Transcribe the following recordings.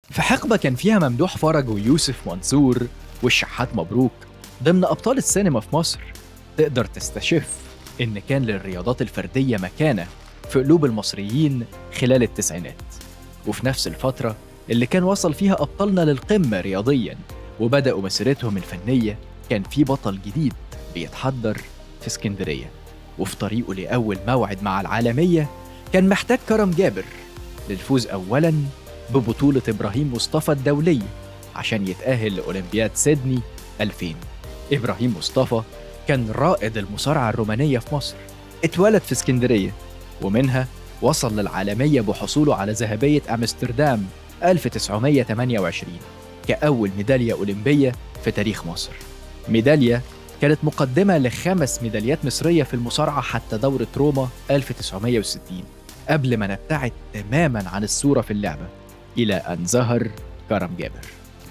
في حقبة كان فيها ممدوح فرج ويوسف منصور والشحات مبروك ضمن أبطال السينما في مصر تقدر تستشف إن كان للرياضات الفردية مكانة في قلوب المصريين خلال التسعينات وفي نفس الفترة اللي كان وصل فيها أبطالنا للقمة رياضيا وبدأوا مسيرتهم الفنية كان في بطل جديد بيتحضر في اسكندرية وفي طريقه لأول موعد مع العالمية كان محتاج كرم جابر للفوز أولا ببطولة إبراهيم مصطفى الدولية عشان يتأهل لأولمبياد سيدني 2000 إبراهيم مصطفى كان رائد المصارعة الرومانية في مصر اتولد في اسكندرية ومنها وصل للعالمية بحصوله على ذهبية أمستردام 1928 كأول ميدالية أولمبية في تاريخ مصر ميدالية كانت مقدمة لخمس ميداليات مصرية في المصارعة حتى دورة روما 1960 قبل ما نبتعد تماما عن الصورة في اللعبة إلى أن ظهر كرم جابر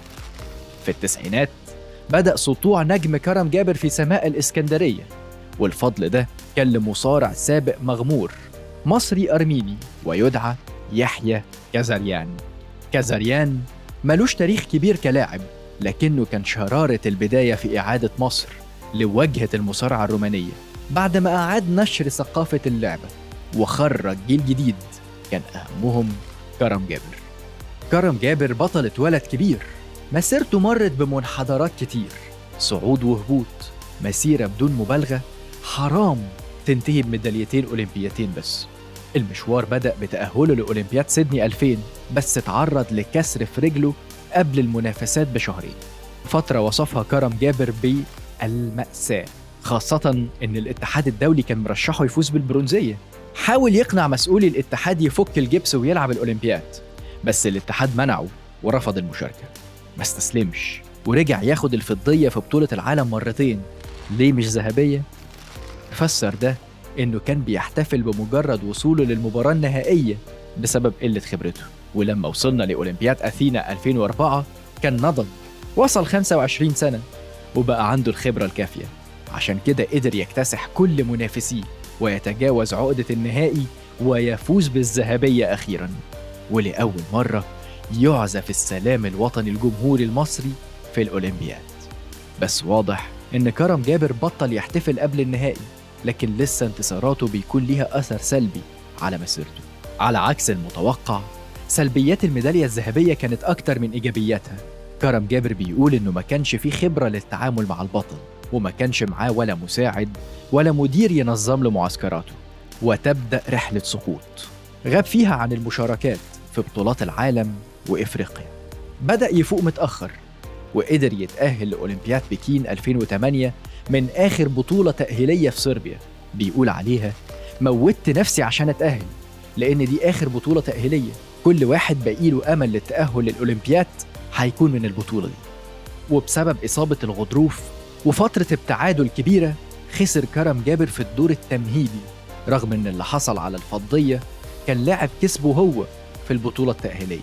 في التسعينات بدأ سطوع نجم كرم جابر في سماء الإسكندرية والفضل ده كان لمصارع سابق مغمور مصري أرميني ويدعى يحيى كازاريان كازاريان ملوش تاريخ كبير كلاعب لكنه كان شرارة البداية في إعادة مصر لوجهة المصارعة الرومانية بعد ما أعاد نشر ثقافة اللعبة وخرج جيل جديد كان أهمهم كرم جابر كرم جابر بطل اتولد كبير مسيرته مرت بمنحدرات كتير صعود وهبوط مسيرة بدون مبالغة حرام تنتهي بميداليتين أولمبيتين بس المشوار بدأ بتأهله لأولمبياد سيدني 2000 بس اتعرض لكسر في رجله قبل المنافسات بشهرين فترة وصفها كرم جابر بالمأساة خاصة إن الاتحاد الدولي كان مرشحه يفوز بالبرونزية حاول يقنع مسؤولي الاتحاد يفك الجبس ويلعب الأولمبياد بس الاتحاد منعه ورفض المشاركة ما استسلمش ورجع ياخد الفضية في بطولة العالم مرتين ليه مش ذهبية؟ فسر ده إنه كان بيحتفل بمجرد وصوله للمباراة النهائية بسبب قلة خبرته ولما وصلنا لأولمبياد أثينا 2004 كان نضج وصل 25 سنة وبقى عنده الخبرة الكافية عشان كده قدر يكتسح كل منافسيه ويتجاوز عقدة النهائي ويفوز بالذهبية أخيرا ولأول مرة يعزف السلام الوطني الجمهوري المصري في الأولمبياد بس واضح إن كرم جابر بطل يحتفل قبل النهائي لكن لسه انتصاراته بيكون ليها أثر سلبي على مسيرته على عكس المتوقع سلبيات الميدالية الذهبية كانت أكتر من إيجابياتها كرم جابر بيقول إنه ما كانش فيه خبرة للتعامل مع البطل وما كانش معاه ولا مساعد ولا مدير ينظم له معسكراته وتبدأ رحلة سقوط غاب فيها عن المشاركات في بطولات العالم وإفريقيا بدأ يفوق متأخر وقدر يتأهل لأولمبياد بكين 2008 من آخر بطولة تأهيلية في صربيا بيقول عليها موتت نفسي عشان أتأهل لأن دي آخر بطولة تأهيلية كل واحد بقيله أمل للتأهل للأولمبياد هيكون من البطولة دي وبسبب إصابة الغضروف وفترة ابتعاده الكبيرة خسر كرم جابر في الدور التمهيدي رغم إن اللي حصل على الفضية كان لاعب كسبه هو في البطولة التأهيلية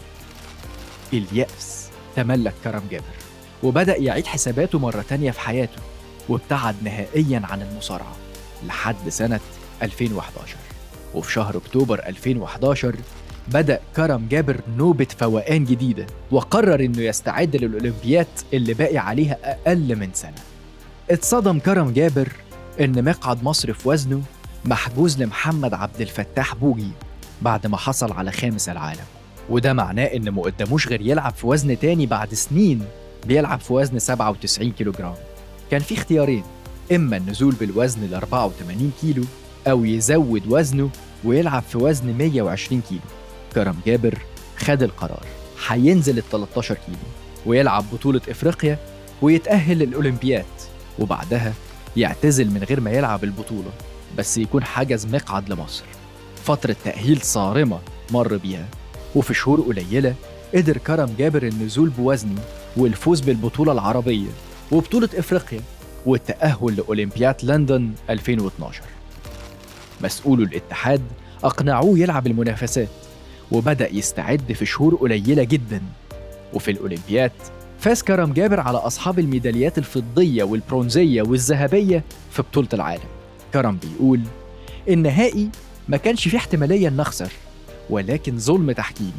اليأس تملك كرم جابر وبدأ يعيد حساباته مرة تانية في حياته وابتعد نهائيا عن المصارعة لحد سنة 2011 وفي شهر أكتوبر 2011 بدأ كرم جابر نوبة فوقان جديدة وقرر إنه يستعد للأولمبياد اللي باقي عليها أقل من سنة اتصدم كرم جابر إن مقعد مصر في وزنه محجوز لمحمد عبد الفتاح بوجي بعد ما حصل على خامس العالم وده معناه إن ما قداموش غير يلعب في وزن تاني بعد سنين بيلعب في وزن 97 كيلو جرام كان في اختيارين إما النزول بالوزن ل 84 كيلو أو يزود وزنه ويلعب في وزن 120 كيلو كرم جابر خد القرار هينزل ال 13 كيلو ويلعب بطولة إفريقيا ويتأهل للأولمبياد وبعدها يعتزل من غير ما يلعب البطولة بس يكون حجز مقعد لمصر فترة تأهيل صارمة مر بيها وفي شهور قليلة قدر كرم جابر النزول بوزنه والفوز بالبطولة العربية وبطولة إفريقيا والتأهل لأولمبياد لندن 2012 مسؤولو الاتحاد أقنعوه يلعب المنافسات وبدأ يستعد في شهور قليلة جدا وفي الأولمبياد فاز كرم جابر على أصحاب الميداليات الفضية والبرونزية والذهبية في بطولة العالم كرم بيقول النهائي ما كانش فيه احتمالية إن نخسر ولكن ظلم تحكيمي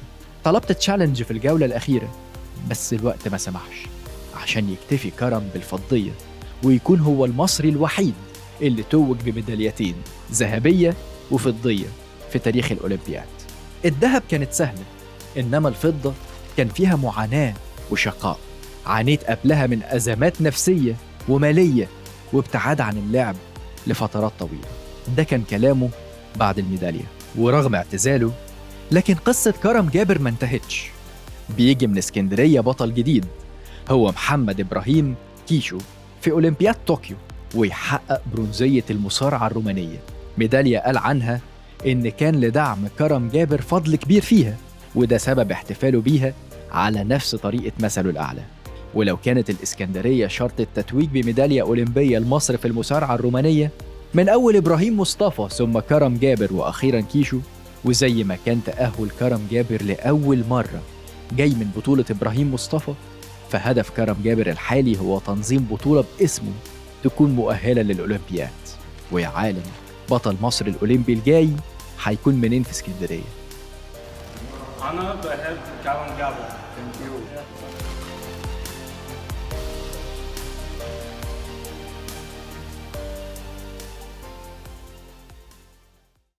طلبت تشالنج في الجولة الأخيرة بس الوقت ما سمحش عشان يكتفي كرم بالفضية ويكون هو المصري الوحيد اللي توج بميداليتين ذهبية وفضية في تاريخ الأولمبياد الذهب كانت سهلة إنما الفضة كان فيها معاناة وشقاء عانيت قبلها من أزمات نفسية ومالية وابتعاد عن اللعب لفترات طويلة ده كان كلامه بعد الميدالية ورغم اعتزاله لكن قصة كرم جابر ما انتهتش بيجي من اسكندرية بطل جديد هو محمد إبراهيم كيشو في أولمبياد طوكيو ويحقق برونزية المصارعة الرومانية ميدالية قال عنها إن كان لدعم كرم جابر فضل كبير فيها وده سبب احتفاله بيها على نفس طريقة مثله الأعلى ولو كانت الإسكندرية شرط التتويج بميدالية أولمبية لمصر في المصارعة الرومانية من أول إبراهيم مصطفى ثم كرم جابر وأخيرا كيشو وزي ما كان تأهل كرم جابر لأول مرة جاي من بطولة إبراهيم مصطفى فهدف كرم جابر الحالي هو تنظيم بطولة باسمه تكون مؤهلة للأولمبياد ويا عالم بطل مصر الأولمبي الجاي هيكون منين في اسكندرية أنا بحب كلام جابر